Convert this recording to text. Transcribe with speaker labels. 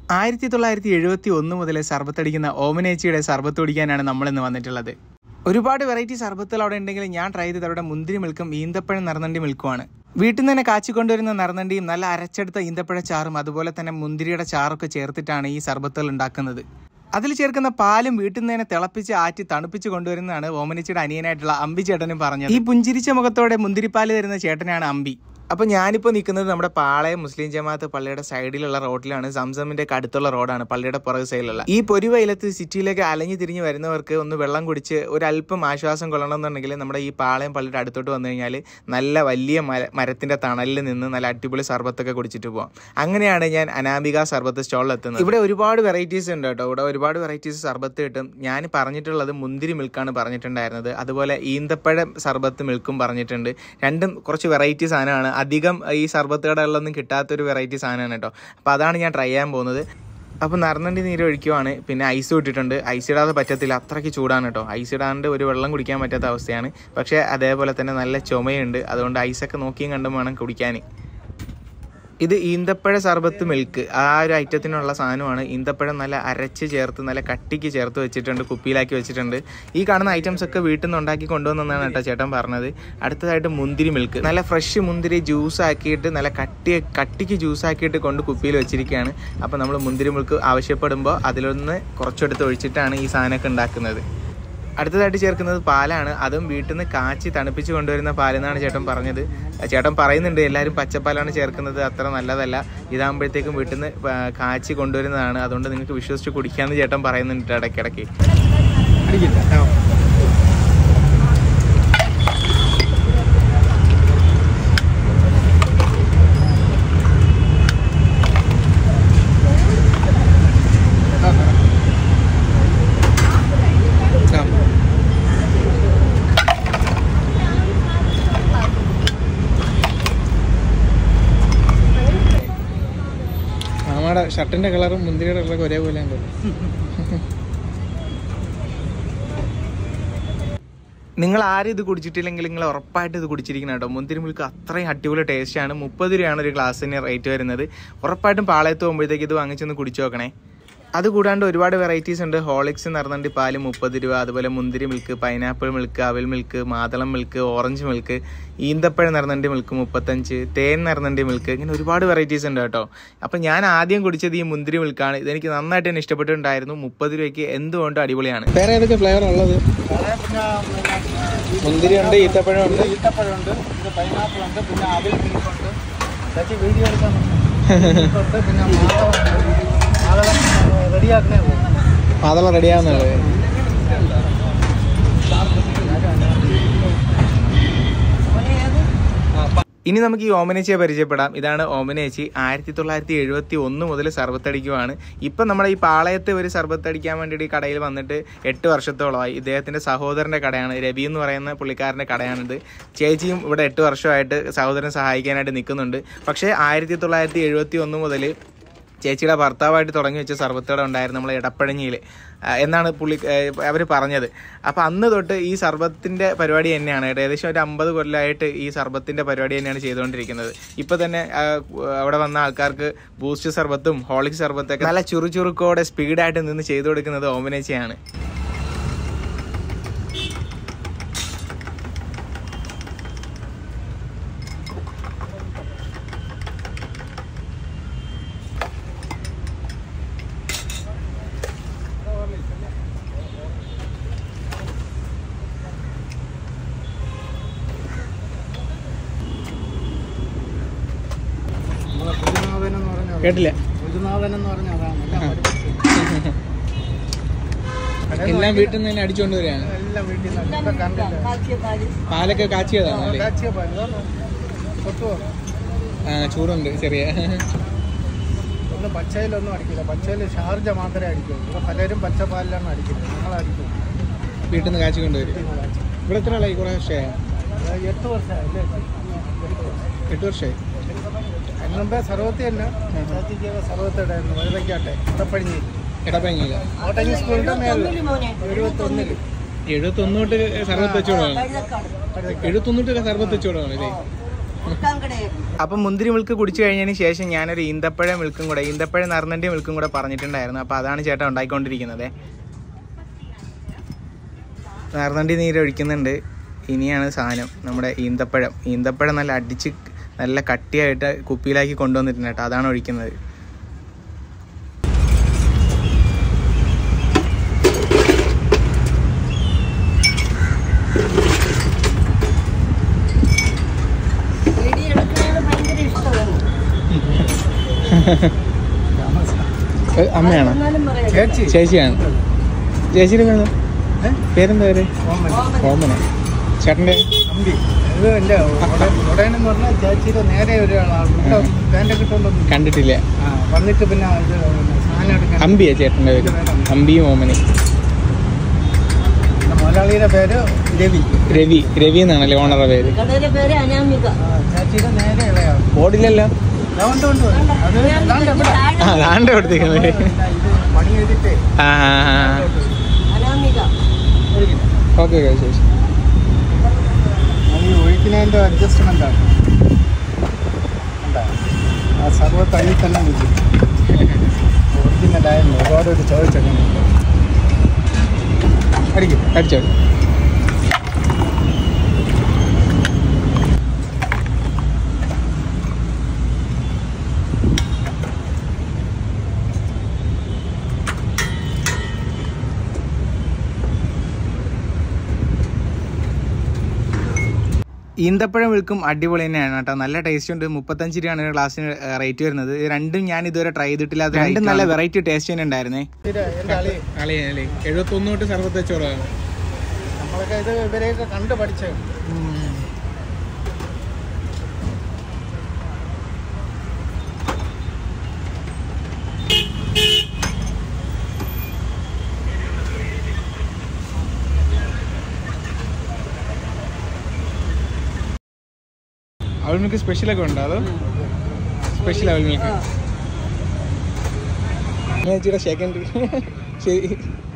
Speaker 1: ആയിരത്തി തൊള്ളായിരത്തി എഴുപത്തി ഒന്ന് മുതൽ സർബത്തടിക്കുന്ന ഓമനേച്ചിയുടെ സർബത്ത് കുടിക്കാനാണ് നമ്മളിന്ന് വന്നിട്ടുള്ളത് ഒരുപാട് വെറൈറ്റി സർബത്തുകൾ അവിടെ ഉണ്ടെങ്കിൽ ഞാൻ ട്രൈ ചെയ്തത് അവിടെ മുന്തിരി മിൽക്കും ഈന്തപ്പഴം നിറനണ്ടി മിൽക്കുമാണ് വീട്ടിൽ നിന്ന് തന്നെ കാച്ചിക്കൊണ്ടുവരുന്ന നിറനണ്ടിയും നല്ല അരച്ചെടുത്ത ഈന്തപ്പഴ ചാറും അതുപോലെ തന്നെ മുന്തിരിയുടെ ചാറൊക്കെ ചേർത്തിട്ടാണ് ഈ സർബത്തുകൾ ഉണ്ടാക്കുന്നത് അതിൽ ചേർക്കുന്ന പാലും വീട്ടിൽ നിന്ന് തന്നെ തിളപ്പിച്ച് ആറ്റി തണുപ്പിച്ച് കൊണ്ടുവരുന്നതാണ് ഓമനിച്ചിയുടെ അനിയനായിട്ടുള്ള അമ്പി ചേട്ടനും പറഞ്ഞത് ഈ പുഞ്ചിരിച്ച മുഖത്തോടെ മുന്തിരിപ്പാല് തരുന്ന ചേട്ടനാണ് അമ്പി അപ്പൊ ഞാനിപ്പോ നിൽക്കുന്നത് നമ്മുടെ പാളയം മുസ്ലിം ജമാഅത്ത് പള്ളിയുടെ സൈഡിലുള്ള റോഡിലാണ് സംസമിന്റെ ഒക്കെ അടുത്തുള്ള റോഡാണ് പള്ളിയുടെ പുറകു സൈഡിലുള്ള ഈ പൊരിവയിലത്ത് സിറ്റിയിലേക്ക് അലഞ്ഞു തിരിഞ്ഞ് വരുന്നവർക്ക് ഒന്ന് വെള്ളം കുടിച്ച് ഒരല്പം ആശ്വാസം കൊള്ളണമെന്നുണ്ടെങ്കിൽ നമ്മുടെ ഈ പാളയം പള്ളിയുടെ അടുത്തോട്ട് വന്നു കഴിഞ്ഞാൽ നല്ല വലിയ മര മരത്തിന്റെ തണലിൽ നിന്ന് നല്ല അടിപൊളി സർബത്തൊക്കെ കുടിച്ചിട്ട് പോവാം അങ്ങനെയാണ് ഞാൻ അനാമിക സർബത്ത് സ്റ്റോളിൽ എത്തുന്നത് ഇവിടെ ഒരുപാട് വെറൈറ്റീസ് ഉണ്ട് കേട്ടോ ഇവിടെ ഒരുപാട് വെറൈറ്റീസ് സർബത്ത് കിട്ടും ഞാൻ പറഞ്ഞിട്ടുള്ളത് മുന്തിരി മിൽക്കാണ് പറഞ്ഞിട്ടുണ്ടായിരുന്നത് അതുപോലെ ഈന്തപ്പഴം സർബത്ത് മിൽക്കും പറഞ്ഞിട്ടുണ്ട് രണ്ടും കുറച്ച് വെറൈറ്റി സാധനമാണ് അധികം ഈ സർബത്ത് കടകളിലൊന്നും കിട്ടാത്തൊരു വെറൈറ്റി സാധനമാണ് കേട്ടോ അപ്പോൾ അതാണ് ഞാൻ ട്രൈ ചെയ്യാൻ പോകുന്നത് അപ്പോൾ നറുനണ്ടി നീര് ഒഴിക്കുവാണ് പിന്നെ ഐസ് ഇട്ടിട്ടുണ്ട് ഐസ് ഇടാതെ പറ്റത്തില്ല അത്രയ്ക്ക് ചൂടാണ് കേട്ടോ ഐസ് ഇടാണ്ട് ഒരു വെള്ളം കുടിക്കാൻ പറ്റാത്ത അവസ്ഥയാണ് പക്ഷേ അതേപോലെ തന്നെ നല്ല ചുമയുണ്ട് അതുകൊണ്ട് ഐസൊക്കെ നോക്കിയും കണ്ടും വേണം കുടിക്കാൻ ഇത് ഈന്തപ്പഴ സർബത്ത് മിൽക്ക് ആ ഒരു ഐറ്റത്തിനുള്ള സാധനമാണ് ഈന്തപ്പഴം നല്ല അരച്ച് ചേർത്ത് നല്ല കട്ടിക്ക് ചേർത്ത് വെച്ചിട്ടുണ്ട് കുപ്പിയിലാക്കി വെച്ചിട്ടുണ്ട് ഈ കാണുന്ന ഐറ്റംസ് ഒക്കെ വീട്ടിൽ നിന്ന് ഉണ്ടാക്കി കൊണ്ടുവന്നാണ് കേട്ടോ ചേട്ടൻ പറഞ്ഞത് അടുത്തതായിട്ട് മുന്തിരി മിൽക്ക് നല്ല ഫ്രഷ് മുന്തിരി ജ്യൂസ് ആക്കിയിട്ട് നല്ല കട്ടി കട്ടിക്ക് ജ്യൂസ് ആക്കിയിട്ട് കൊണ്ട് കുപ്പിയിൽ വെച്ചിരിക്കുകയാണ് അപ്പോൾ നമ്മൾ മുന്തിരി മിൽക്ക് ആവശ്യപ്പെടുമ്പോൾ അതിലൊന്ന് കുറച്ചെടുത്ത് ഒഴിച്ചിട്ടാണ് ഈ സാധനമൊക്കെ ഉണ്ടാക്കുന്നത് അടുത്തതായിട്ട് ചേർക്കുന്നത് പാലാണ് അതും വീട്ടിൽ നിന്ന് കാച്ചി തണുപ്പിച്ച് കൊണ്ടുവരുന്ന പാലെന്നാണ് ചേട്ടൻ പറഞ്ഞത് ചേട്ടൻ പറയുന്നുണ്ട് എല്ലാവരും പച്ചപ്പാലാണ് ചേർക്കുന്നത് അത്ര നല്ലതല്ല ഇതാകുമ്പോഴത്തേക്കും വീട്ടിൽ നിന്ന് പ- കാച്ചി കൊണ്ടുവരുന്നതാണ് അതുകൊണ്ട് നിങ്ങൾക്ക് വിശ്വസിച്ച് കുടിക്കാമെന്ന് ചേട്ടൻ പറയുന്നുണ്ട് ഇടയ്ക്കിടയ്ക്ക്
Speaker 2: മാമയുടെ ഷർട്ടിന്റെ കളറും മുന്തിരിയുടെ കളറൊക്കെ ഒരേപോലെ ഉണ്ട്
Speaker 1: നിങ്ങൾ ആരും ഇത് കുടിച്ചിട്ടില്ലെങ്കിൽ നിങ്ങൾ ഉറപ്പായിട്ട് ഇത് കുടിച്ചിരിക്കണം കേട്ടോ മുന്തിരി മിൽക്ക് അത്രയും അടിപൊളി ടേസ്റ്റാണ് മുപ്പത് രൂപയാണ് ഒരു ഗ്ലാസ്സിന് റേറ്റ് വരുന്നത് ഉറപ്പായിട്ടും പാളയത്ത് പോകുമ്പോഴത്തേക്ക് ഇത് വാങ്ങിച്ചൊന്ന് കുടിച്ചു നോക്കണേ അതുകൂടാണ്ട് ഒരുപാട് വെറൈറ്റീസ് ഉണ്ട് ഹോളിക്സ് നിറന്നണ്ടി പാല് മുപ്പത് രൂപ അതുപോലെ മുന്തിരി മിൽക്ക് പൈനാപ്പിൾ മിൽക്ക് അവൽ മിൽക്ക് മാതളം മിൽക്ക് ഓറഞ്ച് മിൽക്ക് ഈന്തപ്പഴം നിറന്നണ്ടി മിൽക്ക് മുപ്പത്തഞ്ച് തേൻ നിറന്നണ്ടി മിൽക്ക് ഇങ്ങനെ ഒരുപാട് വെറൈറ്റീസ് ഉണ്ട് കേട്ടോ അപ്പം ഞാൻ ആദ്യം കുടിച്ചത് ഈ മുന്തിരി മിൽക്കാണ് ഇതെനിക്ക് നന്നായിട്ട് തന്നെ ഇഷ്ടപ്പെട്ടിട്ടുണ്ടായിരുന്നു മുപ്പത് രൂപയ്ക്ക് എന്തുകൊണ്ടും അടിപൊളിയാണ്
Speaker 2: വേറെ ഏതൊക്കെ ഫ്ലേവർ ഉള്ളത് മുന്തിരി ഉണ്ട് ഈത്തപ്പഴം ഉണ്ട്
Speaker 3: ഈത്തപ്പഴമുണ്ട് പിന്നെ പൈനാപ്പിൾ ഉണ്ട് പിന്നെ അവിൽ മിൽക്കുണ്ട് ചേച്ചി വീഡിയോ എടുക്കാൻ ഉണ്ട് പിന്നെ മാതളം മാതളം റെഡിയാക്കണേ പോകും
Speaker 2: മാതളം റെഡിയാവുന്നത്
Speaker 1: ഇനി നമുക്ക് ഈ ഓമനേച്ചിയെ പരിചയപ്പെടാം ഇതാണ് ഓമനേച്ചി ആയിരത്തി തൊള്ളായിരത്തി എഴുപത്തി ഒന്ന് മുതൽ സർബത്തടിക്കുവാണ് ഇപ്പം നമ്മുടെ ഈ പാളയത്ത് ഒരു സർബത്തടിക്കാൻ വേണ്ടിയിട്ട് ഈ കടയിൽ വന്നിട്ട് എട്ട് വർഷത്തോളമായി ഇദ്ദേഹത്തിൻ്റെ സഹോദരൻ്റെ കടയാണ് രവി എന്ന് പറയുന്ന പുള്ളിക്കാരൻ്റെ കടയാണിത് ചേച്ചിയും ഇവിടെ എട്ട് വർഷമായിട്ട് സഹോദരൻ സഹായിക്കാനായിട്ട് നിൽക്കുന്നുണ്ട് പക്ഷേ ആയിരത്തി തൊള്ളായിരത്തി എഴുപത്തി ഒന്ന് മുതൽ ചേച്ചിയുടെ ഭർത്താവായിട്ട് തുടങ്ങി വെച്ച സർബത്തുകട ഉണ്ടായിരുന്നു നമ്മളെ ഇടപ്പഴഞ്ഞിയിൽ എന്നാണ് പുള്ളി അവർ പറഞ്ഞത് അപ്പോൾ അന്ന് തൊട്ട് ഈ സർബത്തിൻ്റെ പരിപാടി തന്നെയാണ് ഏകദേശം ഒരു അമ്പത് കൊല്ലമായിട്ട് ഈ സർബത്തിൻ്റെ പരിപാടി തന്നെയാണ് ചെയ്തുകൊണ്ടിരിക്കുന്നത് ഇപ്പോൾ തന്നെ ആ, അവിടെ വന്ന ആൾക്കാർക്ക് ബൂസ്റ്റ് സർബത്തും ഹോളിക് സർബത്തൊക്കെ നല്ല ചുറുചുറുക്കോടെ സ്പീഡായിട്ട് നിന്ന് ചെയ്തു കൊടുക്കുന്നത് ഓമനേച്ചയാണ്
Speaker 3: നമ്മളെ പുതുനാഥൻ എന്ന് പറഞ്ഞ
Speaker 2: കേട്ടില്ല
Speaker 3: പുതുനാഥൻ എന്ന് പറഞ്ഞ അതാണ് എല്ലാം
Speaker 2: എല്ലാം വീട്ടിൽ നിന്ന് തന്നെ അടിച്ചുകൊണ്ട് വരികയാണ്
Speaker 3: എല്ലാം വീട്ടിൽ നിന്ന് ഇപ്പൊ കണ്ടില്ല
Speaker 2: പാലൊക്കെ കാച്ചിയതാണ് അല്ലേ
Speaker 3: കാച്ചിയ പാല് ഇതാണോ? കൊത്തുവോ
Speaker 2: ആ ചൂടുണ്ട് ചെറിയ
Speaker 3: ഒന്ന് പച്ചയിലൊന്നും അടിക്കില്ല പച്ചയിൽ ഷാർജ മാത്രമേ അടിക്കൂ ഇവിടെ പലരും പച്ചപ്പാലിലാണ് അടിക്കുന്നത് ഞങ്ങൾ അടിക്കും
Speaker 2: വീട്ടിൽ നിന്ന് കാച്ചിക്കൊണ്ട് വരും ഇവിടെ എത്ര ആളായി കുറേ വർഷമായി
Speaker 3: എട്ട് വർഷമായില്ലേ എട്ട് വർഷം
Speaker 2: എട്ട് വർഷമായി
Speaker 3: അതിന് മുമ്പേ സർവത്തി തന്നെ ചേച്ചിക്ക് സർവത്ത് ഇടായിരുന്നു വഴുതയ്ക്കാട്ടെ ഇടപ്പഴിഞ്ഞി
Speaker 2: ഇടപ്പങ്ങിയില്ല
Speaker 3: കോട്ടഞ്ഞി സ്കൂളിന്റെ മേലെ എഴുപത്തൊന്നില്
Speaker 2: എഴുപത്തൊന്ന് തൊട്ട് സർബത്ത് വെച്ചോടാണ് എഴുപത്തൊന്ന് തൊട്ട് സർബത്ത് വെച്ചോടാണ് അല്ലേ
Speaker 1: അപ്പം മുന്തിരി മിൽക്ക് കുടിച്ചു കഴിഞ്ഞതിന് ശേഷം ഞാനൊരു ഈന്തപ്പഴ മിൽക്കും കൂടെ ഈന്തപ്പഴ നറുന്നണ്ടി മിൽക്കും കൂടെ പറഞ്ഞിട്ടുണ്ടായിരുന്നു അപ്പോൾ അതാണ് ചേട്ടൻ ഉണ്ടാക്കിക്കൊണ്ടിരിക്കുന്നത് നറുന്നണ്ടി നീര് ഒഴിക്കുന്നുണ്ട് ഇനിയാണ് സാധനം നമ്മുടെ ഈന്തപ്പഴം ഈന്തപ്പഴം നല്ല അടിച്ച് നല്ല കട്ടിയായിട്ട് കുപ്പിയിലാക്കി കൊണ്ടുവന്നിട്ടുണ്ട് കേട്ടോ അതാണ് ഒഴിക്കുന്നത് ഏ, അമ്മയാണോ
Speaker 3: ചേച്ചി
Speaker 1: ചേച്ചിയാണ് ചേച്ചിയുടെ പേര്
Speaker 3: ഏ?
Speaker 1: പേരെന്താ പേര്
Speaker 3: ഓമൻ.
Speaker 1: ഓമന ചേട്ടൻ്റെ
Speaker 3: അമ്പി ഇത് എൻ്റെ ഉടനെന്ന് പറഞ്ഞാൽ ചേച്ചിയുടെ നേരെ ഒരാളാണ് ഇവിടെ പാൻ്റ് കിട്ടുകൊണ്ടൊന്നും
Speaker 1: കണ്ടിട്ടില്ല
Speaker 3: ആ വന്നിട്ട് പിന്നെ ഇത് സാധനം എടുക്കാൻ
Speaker 1: അമ്പിയാ ചേട്ടൻ്റെ പേര് അമ്പിയും ഓമനയും
Speaker 3: പിന്നെ മുതലാളിയുടെ പേര് രവി
Speaker 1: രവി രവി എന്നാണല്ലേ ഓണറുടെ പേര്
Speaker 4: കടയുടെ പേര് അനാമിക
Speaker 3: ആ, ചേച്ചിയുടെ നേരെ ഇളയാണ്
Speaker 1: ബോർഡില്ലല്ലോ
Speaker 3: ദാ ഉണ്ട്, ഉണ്ട്, ഉണ്ട്. അത് ദാണ്ട് ഇവിടെ.
Speaker 1: ആ ദാണ്ട് കൊടുത്തിരിക്കുന്നത്
Speaker 3: ഇത് പണി ചെയ്തിട്ടേ
Speaker 1: ആ
Speaker 4: അനാമിക
Speaker 1: ഓക്കെ ഓക്കെ ശരി
Speaker 3: അത് ഈ ഒഴിക്കുന്നതിൻ്റെ അഡ്ജസ്റ്റ്മെൻ്റ് ആണ് കണ്ടോ? ആ സർവത്ത് അതിൽ തന്നെ നിൽക്കും ഒറിജിനലായിരുന്നു ഒരുപാട് ഒരു ചോദിച്ചൊക്കെ അടിക്കും
Speaker 1: അടിച്ചോ ഈന്തപ്പഴം വിൽക്കും അടിപൊളി തന്നെയാണ് കേട്ടോ നല്ല ടേസ്റ്റ് ഉണ്ട് മുപ്പത്തഞ്ച് രൂപയാണ് ഒരു ഗ്ലാസ്സിന് റേറ്റ് വരുന്നത് ഇത് രണ്ടും ഞാൻ ഇതുവരെ ട്രൈ ചെയ്തിട്ടില്ലാത്ത രണ്ടും നല്ല വെറൈറ്റി ടേസ്റ്റ് തന്നെ ഉണ്ടായിരുന്നേ
Speaker 3: ഇത് എൻ്റെ അളി
Speaker 1: എഴുപത്തൊന്ന് തൊട്ട് സർവത്ത് വെച്ചോളാം
Speaker 3: നമ്മളൊക്കെ ഇത് ഇവരെയൊക്കെ കണ്ട് പഠിച്ചത്
Speaker 1: അവൽ മിൽക്ക് സ്പെഷ്യലൊക്കെ ഉണ്ടോ അതോ സ്പെഷ്യൽ അവൽ മിൽക്ക് ചേച്ചിയുടെ സെക്കൻഡ് ശരി